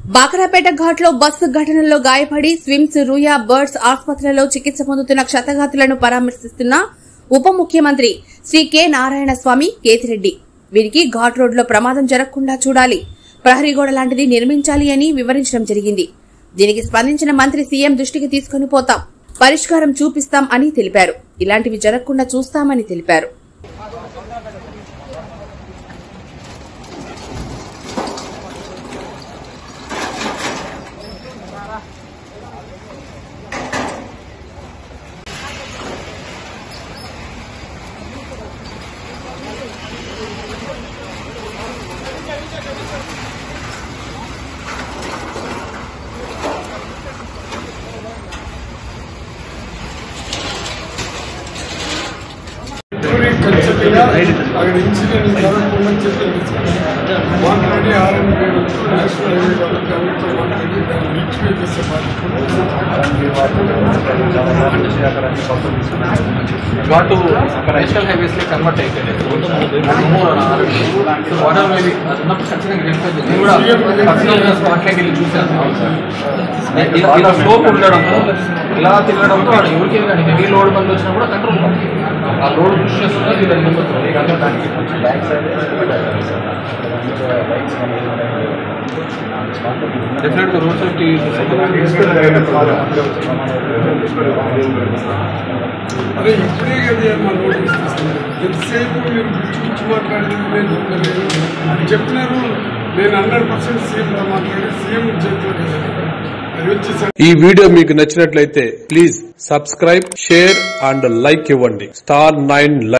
బాకరాపేట ఘాట్లో బస్సు ఘటనలో గాయపడి స్విమ్స్ రూయా బర్డ్స్ ఆసుపత్రిలో చికిత్స పొందుతున్న క్షతగాతులను పరామర్శిస్తున్న ఉప ముఖ్యమంత్రి శ్రీ కె నారాయణ స్వామి కేతిరెడ్డి వీరికి ఘాట్ రోడ్లో ప్రమాదం జరగకుండా చూడాలి ప్రహరీ గోడ లాంటిది నిర్మించాలి అని వివరించడం జరిగింది దీనికి స్పందించిన మంత్రి సీఎం దృష్టికి తీసుకుని పోతాం పరిష్కారం చూపిస్తాం అని తెలిపారు ఇలాంటివి జరగకుండా చూస్తామని తెలిపారు ఊరికి ఖచ్చితంగా అక్కడ ఇన్సిడెంట్ జరగకుండా చెప్పి మాట్లాడి ఆర్ఎంపీ నేషనల్ హైవే వాళ్ళకి అందరితో మాట్లాడి దాన్ని రిక్టిఫై చేసే ఘాటు నేషనల్ హైవేస్ లో కన్వర్ట్ అయిపోయింది వాటర్ మేబీ అది ఉన్నప్పుడు ఖచ్చితంగా వెరిఫై చేయాలి. నేను కూడా పర్సనల్ గా స్పాట్ లైట్ వెళ్ళి చూశాను ఇలా- ఇలా స్లోప్ ఉండడంతో ఇలా తిరగడంతో వాడు ఎవరికి కానీ హెవీ లోడ్ బంద్ వచ్చినా కూడా కంట్రోల్ ఆ లోడ్ పుష్ చేస్తున్నా ఇది వెళ్ళిపోతుంది దానికి డెఫినెట్ గా రోడ్ సేఫ్టీ అదే ఇప్పుడే కదా మా నోటీస్ తీసుకున్నారు ఎంతసేపు మీరు పిచ్చి పిచ్చి మాట్లాడేది నేను చెప్పలేదు చెప్పినారు నేను హండ్రెడ్ పర్సెంట్ సీఎంతో మాట్లాడి సీఎం చేతిలో అది వచ్చి ఈ వీడియో మీకు నచ్చినట్లయితే please subscribe share and like ఇవ్వండి స్టార్ నైన్